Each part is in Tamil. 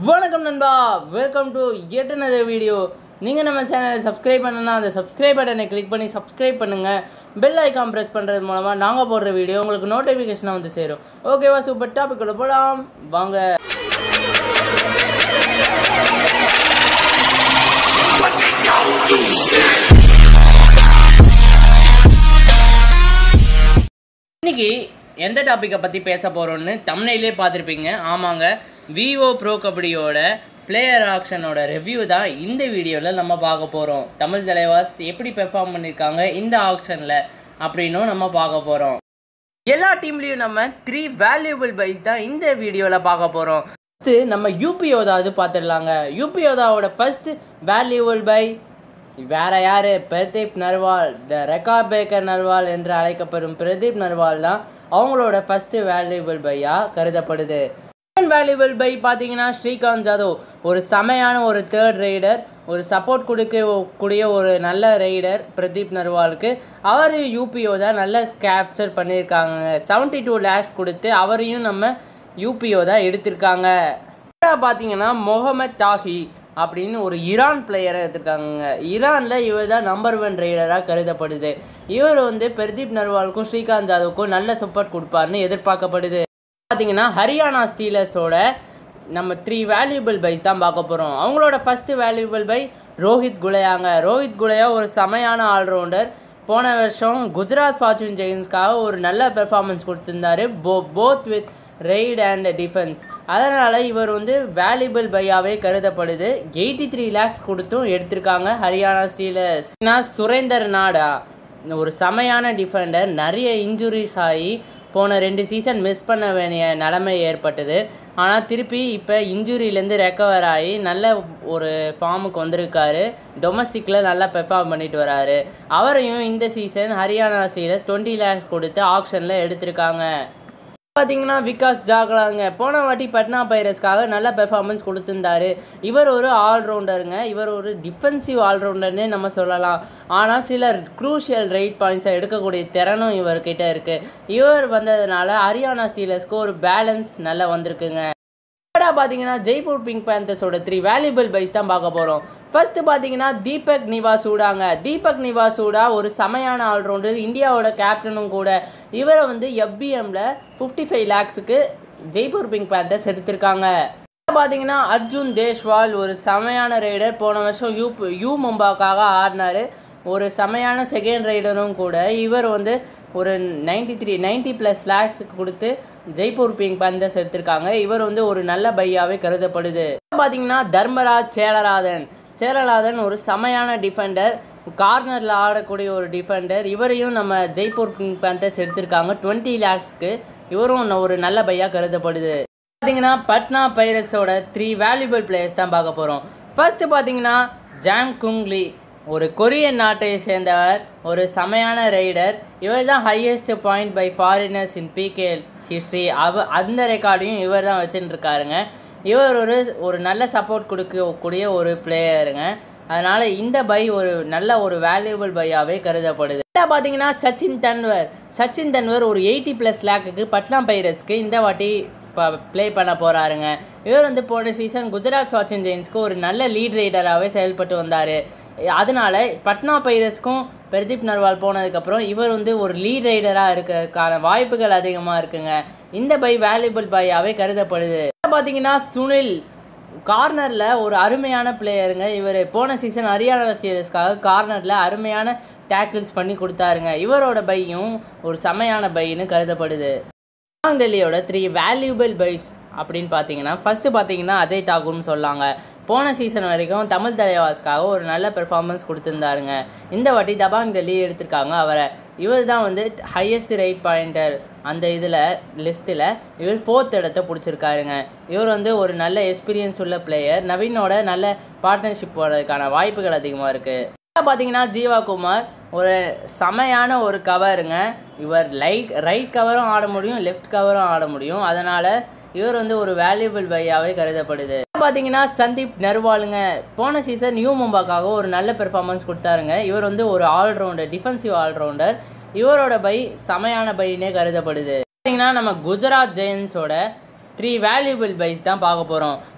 வணக்கம் நண்பா welcome to yet another video நீங்கள் நம்ம சேனலை சப்ஸ்கிரைப் பண்ணனா அந்த சப்ஸ்கிரைப் பட்டனை கிளிக் பண்ணி சப்ஸ்கிரைப் பண்ணுங்கள் பெல் ஐக்கான் ப்ரெஸ் பண்ணுறது மூலமாக நாங்கள் போடுற வீடியோ உங்களுக்கு நோட்டிஃபிகேஷனாக வந்து சேரும் ஓகேவா சூப்பர் டாபிக்குள்ள போகலாம் வாங்க இன்னைக்கு எந்த டாப்பிக்கை பற்றி பேச போகிறோன்னு தமிழ்நிலே பார்த்துருப்பீங்க ஆமாங்க விவோ ப்ரோ கபடியோட பிளேயர் ஆக்ஷனோட ரிவ்யூ தான் இந்த வீடியோவில் நம்ம பார்க்க போகிறோம் தமிழ் தலைவாஸ் எப்படி பெர்ஃபார்ம் பண்ணியிருக்காங்க இந்த ஆக்ஷனில் அப்படின்னும் நம்ம பார்க்க போகிறோம் எல்லா டீம்லேயும் நம்ம த்ரீ வேல்யூபிள் பைஸ் தான் இந்த வீடியோவில் பார்க்க போகிறோம் ஃபஸ்ட்டு நம்ம யூபி யோதாவது பார்த்துடலாங்க யூபி யோதாவோட ஃபர்ஸ்ட் வேல்யூபிள் பை வேற யாரு Pradeep Narwal the record breaker Narwal என்று அழைக்கப்படும் பிரதீப் நர்வால் தான் அவங்களோட ஃபர்ஸ்ட் வேல்யூபிள் பையா கருதப்படுது செகண்ட் வேல்யூபிள் பை பார்த்தீங்கன்னா ஸ்ரீகாந்த் ஜாதவ் ஒரு செமையான ஒரு தேர்ட் ரைடர் ஒரு சப்போர்ட் கொடுக்க கூடிய ஒரு நல்ல ரைடர் பிரதீப் நர்வாலுக்கு அவர் யூபிஓ தான் நல்ல கேப்சர் பண்ணியிருக்காங்க செவன்ட்டி டூ லேக்ஸ் கொடுத்து அவரையும் நம்ம யூபிஓ தான் எடுத்திருக்காங்க பார்த்தீங்கன்னா முகமது தாஹி அப்படின்னு ஒரு ஈரான் பிளேயரை எடுத்திருக்காங்க ஈரானில் இவர் தான் நம்பர் ஒன் ரைடராக கருதப்படுது இவர் வந்து பிரதீப் நர்வாலுக்கும் ஸ்ரீகாந்த் ஜாதவுக்கும் நல்ல சப்போர்ட் கொடுப்பாருன்னு எதிர்பார்க்கப்படுது பார்த்தீங்கன்னா ஹரியானா ஸ்டீலர்ஸோட நம்ம த்ரீ வேல்யூபிள் பைஸ் தான் பார்க்க போகிறோம் அவங்களோட ஃபஸ்ட்டு வேல்யூபிள் பை ரோஹித் குலையாங்க ரோஹித் குலையா ஒரு செமையான ஆல்ரவுண்டர் போன வருஷம் குஜராத் ஃபார்ச்சூன் ஜெயின்ஸ்க்காக ஒரு நல்ல பெர்ஃபார்மன்ஸ் கொடுத்துருந்தாரு போ both with raid and defence அதனால் இவர் வந்து வேல்யூபிள் பையாவே கருதப்படுது எயிட்டி த்ரீ லேக்ஸ் கொடுத்தும் எடுத்திருக்காங்க ஹரியானா ஸ்டீலர்ஸ் சுரேந்தர் நாடா ஒரு செமையான டிஃபெண்டர் நிறைய இன்ஜுரிஸ் ஆகி போன ரெண்டு சீசன் மிஸ் பண்ண வேண்டிய நிலைமை ஏற்பட்டது ஆனால் திருப்பி இப்போ இன்ஜுரியிலேருந்து ரெக்கவர் ஆகி நல்ல ஒரு ஃபார்முக்கு வந்திருக்காரு டொமஸ்டிக்கில் நல்லா பெர்ஃபார்ம் பண்ணிட்டு வராரு அவரையும் இந்த season Haryana Steelers twenty lakhs கொடுத்து ஆப்ஷனில் எடுத்திருக்காங்க பார்த்தீங்கன்னா விகாஸ் ஜாகலாங்க போன வாட்டி பட்னா பைரஸ்க்காக நல்ல பெர்ஃபார்மன்ஸ் கொடுத்துருந்தாரு இவர் ஒரு ஆல்ரவுண்டருங்க இவர் ஒரு டிஃபென்சிவ் ஆல்ரவுண்டர்னே நம்ம சொல்லலாம் ஆனால் சில க்ரூஷியல் ரைட் பாயிண்ட்ஸை எடுக்கக்கூடிய திறனும் இவர்கிட்ட இருக்குது இவர் வந்ததுனால ஹரியானா ஸ்டீலர்ஸ்க்கு ஒரு பேலன்ஸ் நல்லா வந்திருக்குங்க தேர்டாக பார்த்தீங்கன்னா ஜெய்ப்பூர் பிங்க் பேந்தர்ஸோட த்ரீ வேல்யூபிள் பைஸ் தான் பார்க்க போகிறோம் ஃபர்ஸ்ட் பார்த்தீங்கன்னா தீபக் நிவாசூடாங்க தீபக் நிவாசூடா ஒரு செமையான ஆல்ரவுண்டர் இந்தியாவோட கேப்டனும் கூட இவரை வந்து எஃபிஎம்ல ஃபிஃப்டி ஃபைவ் லேக்ஸுக்கு ஜெய்ப்பூர் பிங்க் பேந்தர்ஸ் எடுத்திருக்காங்க பார்த்தீங்கன்னா அர்ஜுன் தேஷ்வால் ஒரு செமையான ரைடர் போன வருஷம் யூ யூ மும்பாக்காக ஆடினார் ஒரு செமையான செகண்ட் ரைடரும் கூட இவர் வந்து ஒரு நைன்டி த்ரீ நைன்டி ப்ளஸ் லேக்ஸுக்கு கொடுத்து ஜெய்ப்பூர் பிங்க் பந்தஸ் எடுத்திருக்காங்க இவர் வந்து ஒரு நல்ல பையாவே கருதப்படுது பார்த்தீங்கன்னா தர்மராஜ் சேலராதன் சேலராதன் ஒரு செமையான டிஃபெண்டர் கார்னரில் ஆடக்கூடிய ஒரு டிஃபெண்டர் இவரையும் நம்ம ஜெய்ப்பூர் பிங்க் பந்தஸ் எடுத்திருக்காங்க டுவெண்ட்டி லேக்ஸ்க்கு இவரும் ஒரு நல்ல பையா கருதப்படுது பார்த்தீங்கன்னா பட்னா பைரட்ஸோட த்ரீ வேல்யூபிள் பிளேயர்ஸ் தான் பார்க்க போகிறோம் ஃபர்ஸ்ட் பார்த்தீங்கன்னா ஜாங் குங்லி ஒரு கொரியன் நாட்டை சேர்ந்தவர் ஒரு செமையான ரைடர் இவர் தான் highest point buy foreigners in PKL history அவ அந்த ரெக்கார்டையும் இவர் தான் வச்சுட்டு இருக்காருங்க இவர் ஒரு ஒரு நல்ல சப்போர்ட் கொடுக்கக்கூடிய ஒரு பிளேயருங்க அதனால் இந்த பை ஒரு நல்ல ஒரு வேல்யூபிள் பையாகவே கருதப்படுது பார்த்தீங்கன்னா சச்சின் தன்வர் சச்சின் தன்வர் ஒரு எயிட்டி ப்ளஸ் லேக்குக்கு பட்னா பைரட்ஸ்க்கு இந்த வாட்டி இப்போ ப்ளே பண்ண போகிறாருங்க இவர் வந்து போன சீசன் குஜராத் ஃபார்ச்சூன் ஜெயின்ஸ்க்கு ஒரு நல்ல லீட் ரைடராகவே செயல்பட்டு வந்தார் அதனால பட்னா பைரஸ்க்கும் பிரதீப் நர்வால் போனதுக்கப்புறம் இவர் வந்து ஒரு லீட் ரைடராக இருக்கிறதுக்கான வாய்ப்புகள் அதிகமாக இருக்குங்க இந்த பை வேல்யூபிள் பையாகவே கருதப்படுது பார்த்தீங்கன்னா சுனில் கார்னரில் ஒரு அருமையான பிளேயருங்க இவர் போன சீசன் ஹரியானா சீரியஸ்க்காக கார்னரில் அருமையான டேக்கிள்ஸ் பண்ணி கொடுத்தாருங்க இவரோட பையும் ஒரு செமையான பைன்னு கருதப்படுது டெல்லியோட த்ரீ வேல்யூபிள் பைஸ் அப்படின்னு பார்த்தீங்கன்னா ஃபஸ்ட்டு பார்த்தீங்கன்னா அஜய் தாக்கூர்னு சொல்லாங்க போன சீசன் வரைக்கும் தமிழ் தலைவாஸ்க்காக ஒரு நல்ல பெர்ஃபார்மன்ஸ் கொடுத்துருந்தாருங்க இந்த வாட்டி தபாங் டெல்லி எடுத்திருக்காங்க அவரை இவர் தான் வந்து ஹையஸ்ட் ரைட் பாயிண்டர் அந்த இதில் லிஸ்ட்டில் இவர் ஃபோர்த் இடத்த பிடிச்சிருக்காருங்க இவர் வந்து ஒரு நல்ல எக்ஸ்பீரியன்ஸ் உள்ள பிளேயர் நவீனோட நல்ல பார்ட்னர்ஷிப் போடுறதுக்கான வாய்ப்புகள் அதிகமாக இருக்குது பார்த்தீங்கன்னா ஜீவா குமார் ஒரு செமையான ஒரு கவருங்க இவர் லைட் ரைட் கவரும் ஆட முடியும் லெஃப்ட் கவரும் ஆட முடியும் அதனால் இவர் வந்து ஒரு வேல்யூபிள் பையாவே கருதப்படுது பார்த்தீங்கன்னா சந்தீப் நர்வாலுங்க போன சீசன் நியூ மும்பாக்காக ஒரு நல்ல பெர்ஃபார்மன்ஸ் கொடுத்தாருங்க இவர் வந்து ஒரு ஆல்ரவுண்டர் டிஃபென்சிவ் ஆல்ரவுண்டர் இவரோட பை செமையான பையனே கருதப்படுது பார்த்தீங்கன்னா நம்ம குஜராத் ஜெயின்ஸோட த்ரீ வேல்யூபிள் பைஸ் தான் பார்க்க போகிறோம்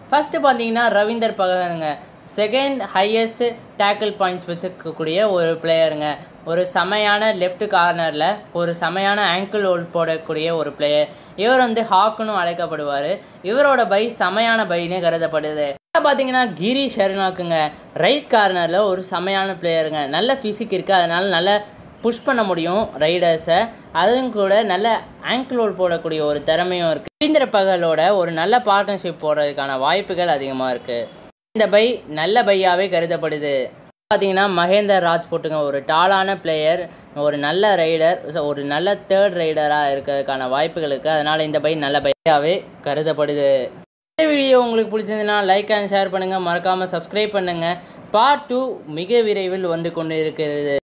ஃபஸ்ட்டு பார்த்தீங்கன்னா ரவீந்தர் பகனுங்க செகண்ட் ஹையஸ்ட் டேக்கிள் பாயிண்ட்ஸ் வச்சுக்கக்கூடிய ஒரு பிளேயருங்க ஒரு செமையான லெஃப்ட் கார்னரில் ஒரு செமையான ஆங்கிள் ஹோல்ட் போடக்கூடிய ஒரு பிளேயர் இவர் வந்து ஹாக்குன்னு அழைக்கப்படுவார் இவரோட பை செமையான பைனே கருதப்படுது பார்த்தீங்கன்னா கிரி ஷர்னாக்குங்க ரைட் கார்னரில் ஒரு செமையான பிளேயருங்க நல்ல ஃபிசிக் இருக்குது அதனால நல்ல புஷ் பண்ண முடியும் ரைடர்ஸை அதுவும் கூட நல்ல ஆங்கிள் ஹோல்ட் போடக்கூடிய ஒரு திறமையும் இருக்குது ரவீந்திர பகலோட ஒரு நல்ல பார்ட்னர்ஷிப் போடுறதுக்கான வாய்ப்புகள் அதிகமாக இருக்குது இந்த பை நல்ல பையாவே கருதப்படுது பார்த்தீங்கன்னா மகேந்தர் ராஜ்புட்டுங்க ஒரு டாலான பிளேயர் ஒரு நல்ல ரைடர் ஒரு நல்ல தேர்ட் ரைடராக இருக்கிறதுக்கான வாய்ப்புகள் இருக்குது அதனால் இந்த பை நல்ல பையாவே கருதப்படுது இந்த வீடியோ உங்களுக்கு பிடிச்சிருந்ததுன்னா லைக் அண்ட் ஷேர் பண்ணுங்கள் மறக்காமல் சப்ஸ்கிரைப் பண்ணுங்கள் பார்ட் டூ மிக விரைவில் வந்து கொண்டு இருக்கிறது